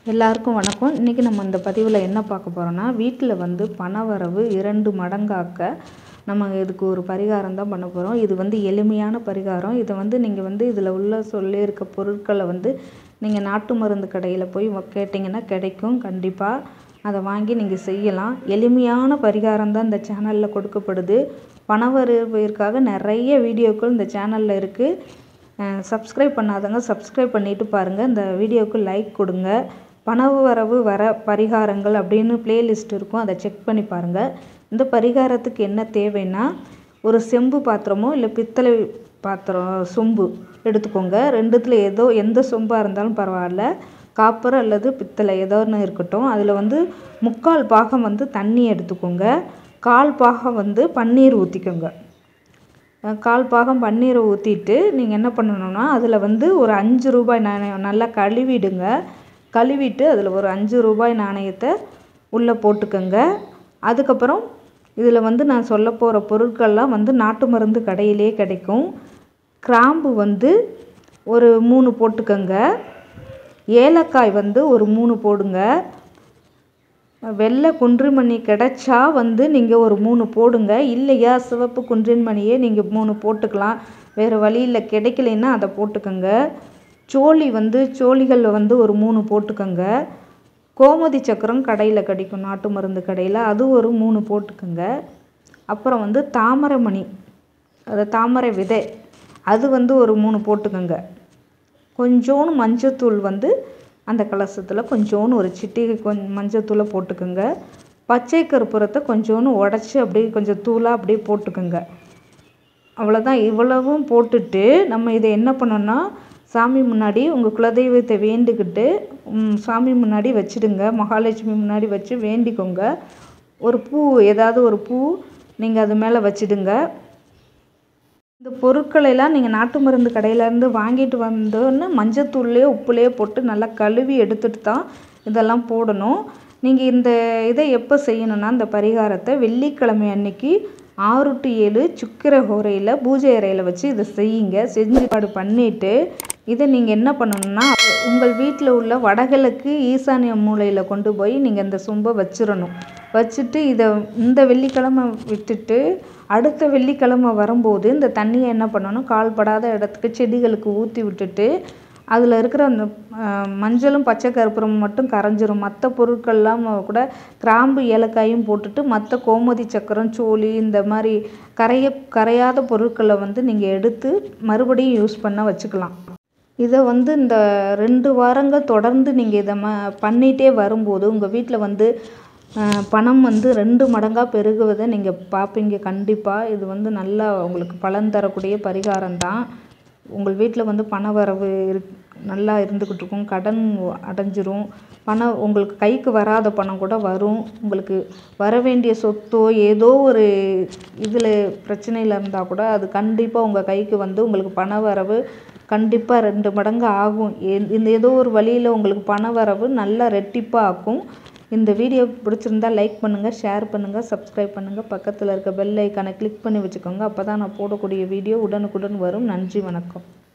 எல்லாருக்கும் வணக்கம் இன்றைக்கி நம்ம இந்த பதிவில் என்ன பார்க்க போகிறோன்னா வீட்டில் வந்து பணவரவு இரண்டு மடங்காக்க நம்ம இதுக்கு ஒரு பரிகாரம் தான் பண்ண போகிறோம் இது வந்து எளிமையான பரிகாரம் இதை வந்து நீங்கள் வந்து இதில் உள்ள சொல்லியிருக்க பொருட்களை வந்து நீங்கள் நாட்டு மருந்து கடையில் போய் வ- கேட்டிங்கன்னா கிடைக்கும் கண்டிப்பாக அதை வாங்கி நீங்கள் செய்யலாம் எளிமையான பரிகாரம் தான் இந்த சேனலில் கொடுக்கப்படுது பணவரவிற்காக நிறைய வீடியோக்கள் இந்த சேனலில் இருக்குது சப்ஸ்கிரைப் பண்ணாதவங்க சப்ஸ்கிரைப் பண்ணிட்டு பாருங்கள் இந்த வீடியோவுக்கு லைக் கொடுங்க பணவரவு வர பரிகாரங்கள் அப்படின்னு பிளேலிஸ்ட் இருக்கும் அதை செக் பண்ணி பாருங்கள் இந்த பரிகாரத்துக்கு என்ன தேவைன்னா ஒரு செம்பு பாத்திரமோ இல்லை பித்தளை பாத்திரம் சொம்பு எடுத்துக்கோங்க ரெண்டுத்தில் ஏதோ எந்த சொம்பாக இருந்தாலும் பரவாயில்ல காப்பர் அல்லது பித்தளை ஏதோ ஒன்று இருக்கட்டும் அதில் வந்து முக்கால் பாகம் வந்து தண்ணி எடுத்துக்கோங்க கால் பாகம் வந்து பன்னீர் ஊற்றிக்கோங்க அஹ் கால் பாகம் பன்னீரை ஊற்றிட்டு நீங்கள் என்ன பண்ணணும்னா அதில் வந்து ஒரு அஞ்சு ரூபாய் நாணயம் நல்லா கழுவிடுங்க கழுவிட்டு அதில் ஒரு அஞ்சு ரூபாய் நாணயத்தை உள்ளே போட்டுக்கோங்க அதுக்கப்புறம் இதில் வந்து நான் சொல்ல போகிற பொருட்கள்லாம் வந்து நாட்டு மருந்து கடையிலே கிடைக்கும் கிராம்பு வந்து ஒரு மூணு போட்டுக்கோங்க ஏலக்காய் வந்து ஒரு மூணு போடுங்க வெள்ளை குன்றிமணி கிடைச்சா வந்து நீங்கள் ஒரு மூணு போடுங்க இல்லையா சிவப்பு குன்றின்மணியே நீங்கள் மூணு போட்டுக்கலாம் வேறு வழியில் கிடைக்கலைன்னா அதை போட்டுக்கோங்க சோழி வந்து சோழிகளில் வந்து ஒரு மூணு போட்டுக்கோங்க கோமதி சக்கரம் கடையில் கிடைக்கும் நாட்டு மருந்து கடையில் அது ஒரு மூணு போட்டுக்கோங்க அப்புறம் வந்து தாமரை மணி அது தாமரை விதை அது வந்து ஒரு மூணு போட்டுக்கோங்க கொஞ்சோண்டு மஞ்சத்தூள் வந்து அந்த கலசத்தில் கொஞ்சோண்டு ஒரு சிட்டிகை கொஞ்சம் மஞ்சத்தூளை போட்டுக்கோங்க பச்சை கற்பூரத்தை கொஞ்சோண்டு உடச்சி அப்படியே கொஞ்சம் தூளாக அப்படியே போட்டுக்கோங்க அவ்வளோதான் இவ்வளவும் போட்டுட்டு நம்ம இதை என்ன பண்ணோன்னா சாமி முன்னாடி உங்கள் குலதெய்வத்தை வேண்டிக்கிட்டு ம், சாமி முன்னாடி வச்சிடுங்க மகாலட்சுமி முன்னாடி வச்சு வேண்டிக்கோங்க ஒரு பூ ஏதாவது ஒரு பூ நீங்கள் அது மேலே வச்சிடுங்க இந்த பொருட்களெல்லாம் நீங்கள் நாட்டு மருந்து கடையிலேருந்து வாங்கிட்டு வந்தோன்னு மஞ்சத்தூள்லேயே உப்புலேயே போட்டு நல்லா கழுவி எடுத்துட்டு தான் இதெல்லாம் போடணும் நீங்கள் இந்த இதை எப்போ செய்யணும்னா இந்த பரிகாரத்தை வெள்ளிக்கிழமை அன்னைக்கு ஆறு டு ஏழு சுக்கிர ஹோரையில் பூஜை அறையில் வச்சு இதை செய்யுங்க செஞ்சு பாடு பண்ணிவிட்டு இதை நீங்கள் என்ன பண்ணணும்னா உங்கள் வீட்டில் உள்ள வடகிழக்கு ஈசானிய மூலையில் கொண்டு போய் நீங்கள் இந்த சொம்பை வச்சிடணும் வச்சுட்டு இதை இந்த வெள்ளிக்கிழமை விட்டுட்டு அடுத்த வெள்ளிக்கிழமை வரும்போது இந்த தண்ணியை என்ன பண்ணணும் கால்படாத இடத்துக்கு செடிகளுக்கு ஊற்றி விட்டுட்டு அதில் இருக்கிற அந்த அஹ், மஞ்சளும் பச்சை கற்பூரம் மட்டும் கரைஞ்சிரும் மற்ற பொருட்கள்லாம் கூட கிராம்பு ஏலக்காயும் போட்டுட்டு மற்ற கோமதி சக்கரம் சோழி இந்த மாதிரி கரைய கரையாத பொருட்களை வந்து நீங்கள் எடுத்து மறுபடியும் யூஸ் பண்ண வச்சுக்கலாம் இதை வந்து இந்த ரெண்டு வாரங்கள் தொடர்ந்து நீங்கள் இதை ம பண்ணிகிட்டே வரும்போது உங்கள் வீட்டில் வந்து அஹ், பணம் வந்து ரெண்டு மடங்காக பெருகுவதை நீங்கள் பார்ப்பீங்க கண்டிப்பாக இது வந்து நல்லா உங்களுக்கு பலன் தரக்கூடிய பரிகாரம் தான் உங்கள் வீட்டில் வந்து பண வரவு இருக் நல்லா இருந்துக்கிட்டு இருக்கும் கடன் அடைஞ்சிரும் பணம் உங்களுக்கு கைக்கு வராத பணம் கூட வரும் உங்களுக்கு வர வேண்டிய சொத்தோ ஏதோ ஒரு இதில் பிரச்சனையில் இருந்தால் கூட அது கண்டிப்பாக உங்கள் கைக்கு வந்து உங்களுக்கு பண வரவு கண்டிப்பாக ரெண்டு மடங்கு ஆகும் எ- இந்த ஏதோ ஒரு வழியில் உங்களுக்கு பண வரவு நல்லா ரெட்டிப்பாக ஆக்கும் இந்த வீடியோ பிடிச்சிருந்தா லைக் பண்ணுங்கள் ஷேர் பண்ணுங்கள் சப்ஸ்கிரைப் பண்ணுங்கள் பக்கத்தில் இருக்க பெல் ஐக்கானை கிளிக் பண்ணி வச்சுக்கோங்க அப்போ தான் நான் போடக்கூடிய வீடியோ உடனுக்குடன் வரும் நன்றி வணக்கம்